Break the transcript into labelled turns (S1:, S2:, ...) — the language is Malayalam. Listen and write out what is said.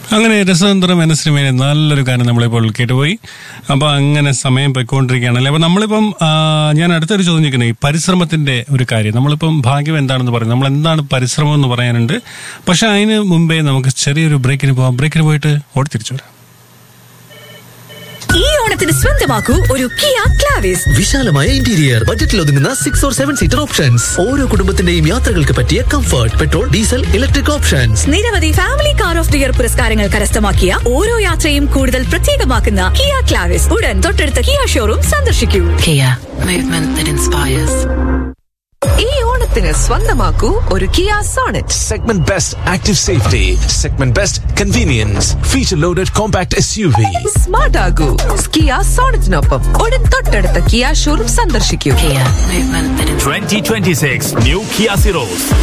S1: അങ്ങനെ രസതന്ത്രം എന്ന സിനിമയിലെ നല്ലൊരു ഗാനം നമ്മളിപ്പോൾ കേട്ടുപോയി അപ്പൊ അങ്ങനെ സമയം പോയിക്കൊണ്ടിരിക്കുകയാണല്ലേ അപ്പൊ നമ്മളിപ്പം ആ, ഞാൻ അടുത്തൊരു ചോദ്യം ചോദിക്കുന്നത് ഈ പരിശ്രമത്തിന്റെ ഒരു കാര്യം നമ്മളിപ്പം ഭാഗ്യം എന്താണെന്ന് പറയും നമ്മൾ എന്താണ് പരിശ്രമം എന്ന് പറയാനുണ്ട് പക്ഷെ അതിന് മുമ്പേ നമുക്ക് ചെറിയൊരു ബ്രേക്കിന് പോവാം ബ്രേക്കിന് പോയിട്ട് ഓടി തിരിച്ചു വരാം
S2: ഈ ഓണത്തിന് സ്വന്തമാക്കൂ ഒരു കിയ ക്ലാവിസ്
S3: വിശാലമായ ഇന്റീരിയർ ബജറ്റിൽ ഒതുങ്ങുന്ന six or seven seater options ഓരോ കുടുംബത്തിന്റെയും യാത്രകൾക്ക് പറ്റിയ comfort petrol diesel electric options
S2: നിരവധി family car of the year പുരസ്കാരങ്ങൾ കരസ്ഥമാക്കിയ ഓരോ യാത്രയും കൂടുതൽ പ്രത്യേകമാക്കുന്ന കിയ ക്ലാവിസ് ഉടൻ തൊട്ടടുത്ത കിയ ഷോറൂം സന്ദർശിക്കൂ
S4: Kia, movement that inspires.
S5: ഈ ഓണത്തിന് സ്വന്തമാക്കൂ ഒരു Kia Sonet
S6: Segment Best Active Safety, Segment Best Convenience, Feature Loaded Compact SUV.
S5: Smart ആകൂ കിയ സോണറ്റിനൊപ്പം ഉടൻ തൊട്ടടുത്ത കിയ ഷോറൂം സന്ദർശിക്കൂ
S4: Kia, movement that inspires.
S7: 2026 New Kia Ceros